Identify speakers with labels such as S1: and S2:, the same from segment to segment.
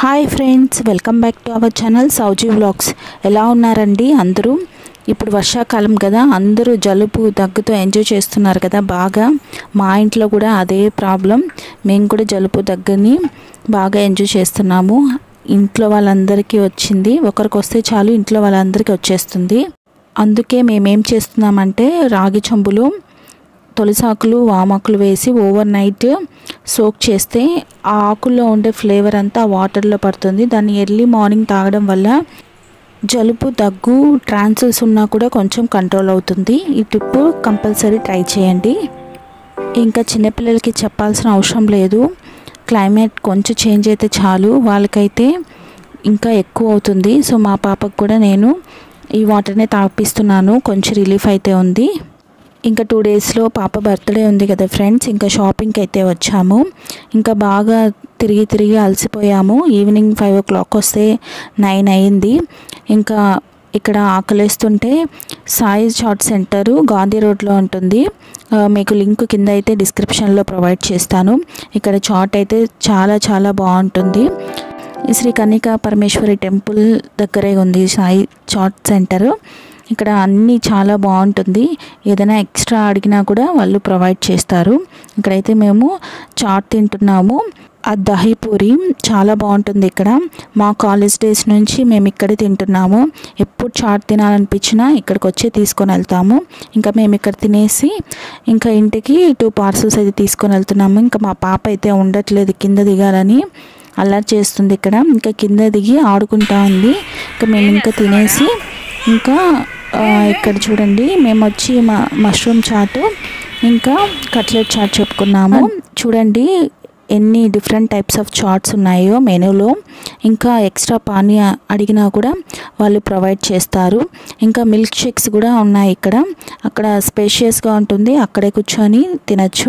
S1: Hi friends welcome back to our channel Souji vlogs ఎలా ఉన్నారండి అందరూ ఇప్పుడు వర్షాకాలం కదా అందరూ జలుబు దగ్గుతో ఎంజాయ్ చేస్తున్నారు కదా బాగా మా ఇంట్లో కూడా అదే ప్రాబ్లం మేము కూడా జలుబు దగ్గుని బాగా ఎంజాయ్ చేస్తున్నాము ఇంట్లో వాళ్ళందరికీ వచ్చింది ఒకరికి వస్తే చాలు ఇంట్లో వాళ్ళందరికీ వచ్చేస్తుంది అందుకే మేమేం చేస్తున్నామంటే రాగి చెంబులో తొలిసాకులు వామాకులు వేసి ఓవర్ నైట్ సోక్ చేస్తే ఆ ఆకుల్లో ఉండే ఫ్లేవర్ అంతా ఆ వాటర్లో పడుతుంది దాన్ని ఎర్లీ మార్నింగ్ తాగడం వల్ల జలుబు దగ్గు ట్రాన్సిల్స్ ఉన్నా కూడా కొంచెం కంట్రోల్ అవుతుంది ఈ టిప్ కంపల్సరీ ట్రై చేయండి ఇంకా చిన్నపిల్లలకి చెప్పాల్సిన అవసరం లేదు క్లైమేట్ కొంచెం చేంజ్ అయితే చాలు వాళ్ళకైతే ఇంకా ఎక్కువ అవుతుంది సో మా పాపకు కూడా నేను ఈ వాటర్నే తాపిస్తున్నాను కొంచెం రిలీఫ్ అయితే ఉంది ఇంకా టూ డేస్లో పాప బర్త్డే ఉంది కదా ఫ్రెండ్స్ ఇంకా షాపింగ్కి అయితే వచ్చాము ఇంకా బాగా తిరిగి తిరిగి అలసిపోయాము ఈవినింగ్ ఫైవ్ ఓ క్లాక్ వస్తే నైన్ అయింది ఇంకా ఇక్కడ ఆకలేస్తుంటే సాయి చాట్ సెంటరు గాంధీ రోడ్లో ఉంటుంది ఆ, మీకు లింక్ కింద అయితే డిస్క్రిప్షన్లో ప్రొవైడ్ చేస్తాను ఇక్కడ చాట్ అయితే చాలా చాలా బాగుంటుంది ఈ శ్రీ కన్నికా పరమేశ్వరి టెంపుల్ దగ్గరే ఉంది సాయి చాట్ సెంటర్ ఇక్కడ అన్నీ చాలా బాగుంటుంది ఏదైనా ఎక్స్ట్రా అడిగినా కూడా వాళ్ళు ప్రొవైడ్ చేస్తారు ఇక్కడైతే మేము చాట్ తింటున్నాము ఆ దహీపూరి చాలా బాగుంటుంది ఇక్కడ మా కాలేజ్ డేస్ నుంచి మేము ఇక్కడే తింటున్నాము ఎప్పుడు చాట్ తినాలనిపించినా ఇక్కడికి వచ్చి తీసుకొని వెళ్తాము ఇంకా మేము ఇక్కడ తినేసి ఇంకా ఇంటికి టూ పార్సల్స్ అయితే తీసుకొని వెళ్తున్నాము ఇంకా మా పాప అయితే ఉండట్లేదు కింద దిగాలని అల్లరి చేస్తుంది ఇక్కడ ఇంకా కింద దిగి ఆడుకుంటా ఉంది ఇంకా మేము ఇంకా తినేసి ఇంకా ఆ, ఇక్కడ చూడండి మేము వచ్చి మా మష్రూమ్ చాటు ఇంకా కట్లెట్ చాట్ చెప్పుకున్నాము చూడండి ఎన్ని డిఫరెంట్ టైప్స్ ఆఫ్ చాట్స్ ఉన్నాయో మెనూలో ఇంకా ఎక్స్ట్రా పానీ అడిగినా కూడా వాళ్ళు ప్రొవైడ్ చేస్తారు ఇంకా మిల్క్ షేక్స్ కూడా ఉన్నాయి ఇక్కడ అక్కడ స్పేషియస్గా ఉంటుంది అక్కడే కూర్చొని తినచ్చు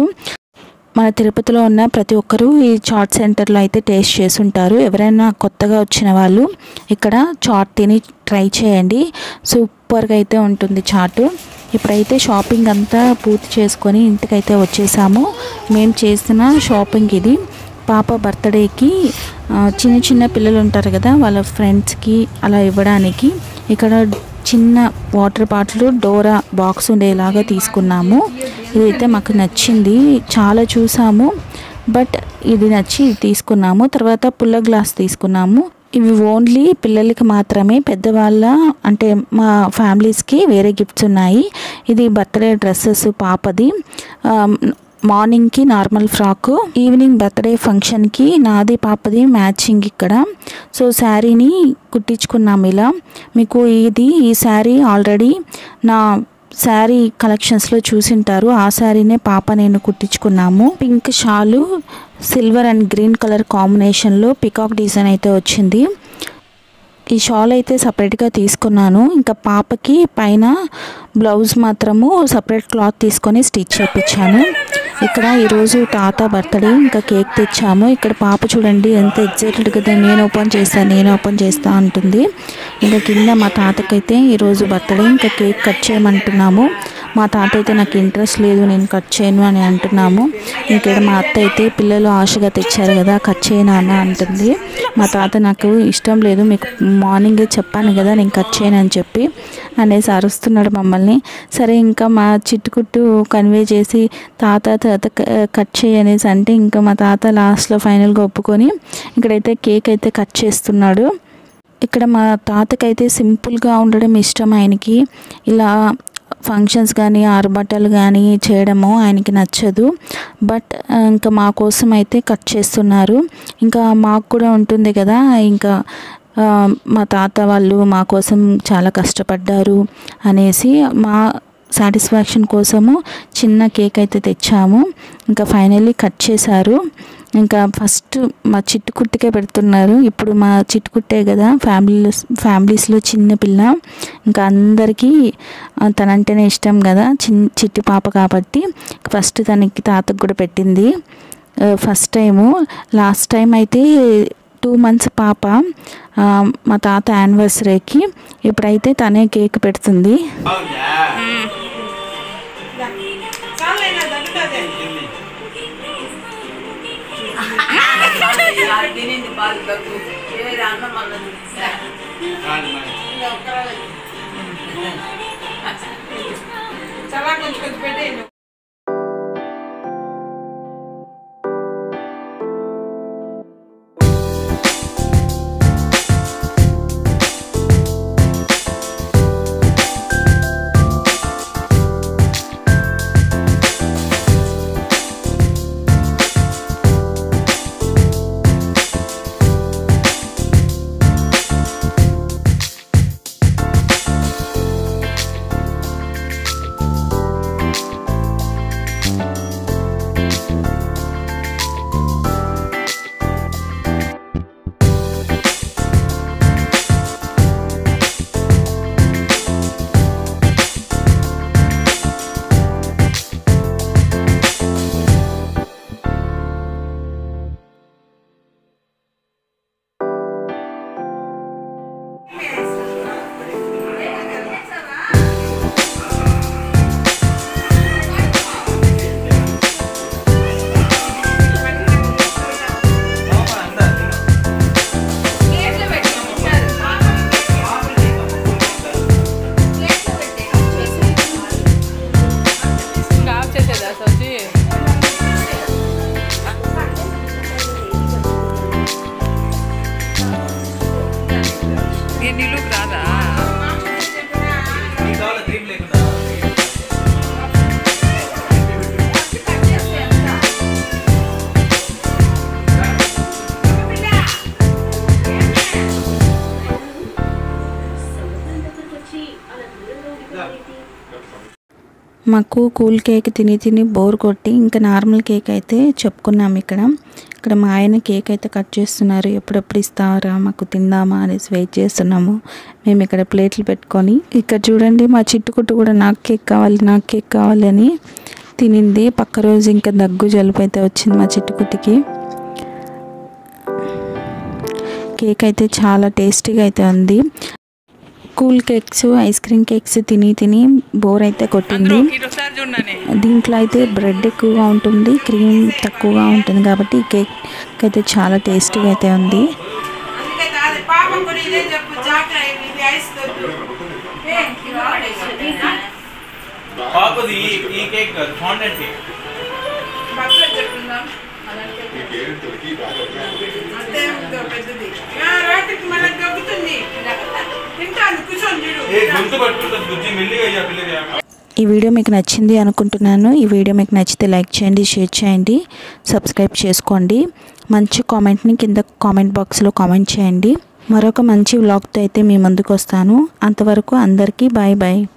S1: మన తిరుపతిలో ఉన్న ప్రతి ఒక్కరూ ఈ చాట్ సెంటర్లో అయితే టేస్ట్ చేసి ఉంటారు ఎవరైనా కొత్తగా వచ్చిన వాళ్ళు ఇక్కడ చాట్ తిని ట్రై చేయండి సూపర్గా అయితే ఉంటుంది చాటు ఇప్పుడైతే షాపింగ్ అంతా పూర్తి చేసుకొని ఇంటికైతే వచ్చేసాము మేము చేసిన షాపింగ్ ఇది పాప బర్త్డేకి ఆ, చిన్న చిన్న పిల్లలు ఉంటారు కదా వాళ్ళ ఫ్రెండ్స్కి అలా ఇవ్వడానికి ఇక్కడ చిన్న వాటర్ బాటిల్ డోరా బాక్స్ ఉండేలాగా తీసుకున్నాము ఇదైతే మాకు నచ్చింది చాలా చూసాము బట్ ఇది నచ్చి ఇది తీసుకున్నాము తర్వాత పుల్ల గ్లాస్ తీసుకున్నాము ఇవి ఓన్లీ పిల్లలకి మాత్రమే పెద్దవాళ్ళ అంటే మా ఫ్యామిలీస్కి వేరే గిఫ్ట్స్ ఉన్నాయి ఇది బర్త్డే డ్రెస్సెస్ పాపది ఆ, మార్నింగ్కి నార్మల్ ఫ్రాక్ ఈవినింగ్ బర్త్డే ఫంక్షన్కి నాది పాపది మ్యాచింగ్ ఇక్కడ సో శారీని కుట్టించుకున్నాము ఇలా మీకు ఇది ఈ శారీ ఆల్రెడీ నా శారీ కలెక్షన్స్లో చూసింటారు ఆ శారీనే పాప నేను కుట్టించుకున్నాము pink shawl silver and green colour కాంబినేషన్లో పికాక్ డిజైన్ అయితే వచ్చింది ఈ షాల్ అయితే సపరేట్గా తీసుకున్నాను ఇంకా పాపకి పైన బ్లౌజ్ మాత్రము సపరేట్ క్లాత్ తీసుకొని స్టిచ్ చేయించాను ఇక్కడ ఈరోజు తాత బర్త్డే ఇంకా కేక్ తెచ్చాము ఇక్కడ పాప చూడండి ఎంత ఎగ్జైటెడ్గా నేను ఓపెన్ చేస్తాను నేను ఓపెన్ చేస్తా అంటుంది ఇంకా కింద మా తాతకైతే ఈరోజు బర్త్డే ఇంకా కేక్ కట్ చేయమంటున్నాము మా తాత అయితే నాకు ఇంట్రెస్ట్ లేదు నేను కట్ చేయను అని అంటున్నాము ఇక్కడ మా అత్త అయితే పిల్లలు ఆశగా తెచ్చారు కదా కట్ చేయను అన్న అంటుంది మా తాత నాకు ఇష్టం లేదు మీకు మార్నింగే చెప్పాను కదా నేను కట్ చేయను అని చెప్పి అనేసి అరుస్తున్నాడు మమ్మల్ని సరే ఇంకా మా చిట్టుకుట్టు కన్వే చేసి తాత తాత క- కట్ చేయి అనేసి అంటే ఇంకా మా తాత లాస్ట్లో ఫైనల్గా ఒప్పుకొని ఇక్కడైతే కేక్ అయితే కట్ చేస్తున్నాడు ఇక్కడ మా తాతకైతే సింపుల్గా ఉండడం ఇష్టం ఆయనకి ఇలా ఫంక్షన్స్ కానీ ఆరుబట్టలు కానీ చేయడము ఆయనకి నచ్చదు బట్ ఆ, ఇంకా మా కోసం అయితే కట్ చేస్తున్నారు ఇంకా మాకు కూడా ఉంటుంది కదా ఇంకా ఆ, మా తాత వాళ్ళు మా కోసం చాలా కష్టపడ్డారు అనేసి మా సాటిస్ఫాక్షన్ కోసము చిన్న కేక్ అయితే తెచ్చాము ఇంకా ఫైనల్లీ కట్ చేశారు ఇంకా ఫస్ట్ మా చిట్టుకుట్టికే పెడుతున్నారు ఇప్పుడు మా చిట్టుకుట్టే కదా ఫ్యామిలీలో ఫ్యామిలీస్లో చిన్న పిల్ల ఇంకా అందరికీ ఆ, తనంటేనే ఇష్టం కదా చిన్న చిట్టి పాప కాబట్టి ఫస్ట్ తనకి తాతకు కూడా పెట్టింది ఫస్ట్ టైము లాస్ట్ టైం అయితే టూ మంత్స్ పాప ఆ, మా తాత యానివర్సరీకి ఇప్పుడైతే తనే కేక్ పెడుతుంది
S2: చాలైనా తగ్గుతుంది
S3: తినింది పాలు తక్కువ
S2: చాలా కొంచెం కొంచెం పెట్టేయండి
S3: ఆఫ్ చేసేదా సోచి నేను నిలుకు రాదా
S1: మాకు కూల్ కేక్ తిని తిని బోర్ కొట్టి ఇంకా నార్మల్ కేక్ అయితే చెప్పుకున్నాం ఇక్కడ ఇక్కడ మా ఆయన కేక్ అయితే కట్ చేస్తున్నారు ఎప్పుడెప్పుడు ఇస్తారా మాకు తిందామా అనేసి వెయిట్ చేస్తున్నాము మేము ఇక్కడ ప్లేట్లు పెట్టుకొని ఇక్కడ చూడండి మా చిట్టుకుట్టు కూడా నాకు కేక్ కావాలి నాకు కేక్ కావాలి అని తినింది పక్క రోజు ఇంకా దగ్గు జలుబు అయితే వచ్చింది మా చిట్టుకుట్టికి కేక్ అయితే చాలా టేస్టీగా అయితే ఉంది cool cakes ice cream cakes తిని తిని బోర్ అయితే కొట్టింది
S3: అందరూ ఇటు ఒకసారి చూడండి
S1: దీంట్లో అయితే బ్రెడ్ ఎక్కువగా ఉంటుంది క్రీమ్ తక్కువగా ఉంటుంది కాబట్టి ఈ కేక్ అయితే చాలా టేస్టీగా అయితే ఉంది
S2: అందుకే కాదు పాప కూడా ఇదే చెప్పు జాగ్రత్త ఇది ఐస్ వద్దు ఏ, ఇది వాడేసి.
S4: పాపది ఈ- ఈ కేక్ కాదు ఫాండెంట్ కేక్
S2: బట్టలు చెప్పుకుందాం అంతే ఉందో పెద్దది ఆ, రాత్రికి మళ్ళీ దగ్గుతుంది తింటాను కూర్చొని చూడు
S4: ఏ గొంతు పట్టుకుంటుంది బుజ్జి మెల్లిగా అయ్యా పిల్లగా
S1: ఈ వీడియో మీకు నచ్చింది అనుకుంటున్నాను ఈ వీడియో మీకు నచ్చితే లైక్ చేయండి షేర్ చేయండి సబ్స్క్రైబ్ చేసుకోండి మంచి కామెంట్ని కింద కామెంట్ బాక్స్లో కామెంట్ చేయండి మరొక మంచి వ్లాగ్తో అయితే మీ ముందుకు వస్తాను అంతవరకు అందరికీ బాయ్ బాయ్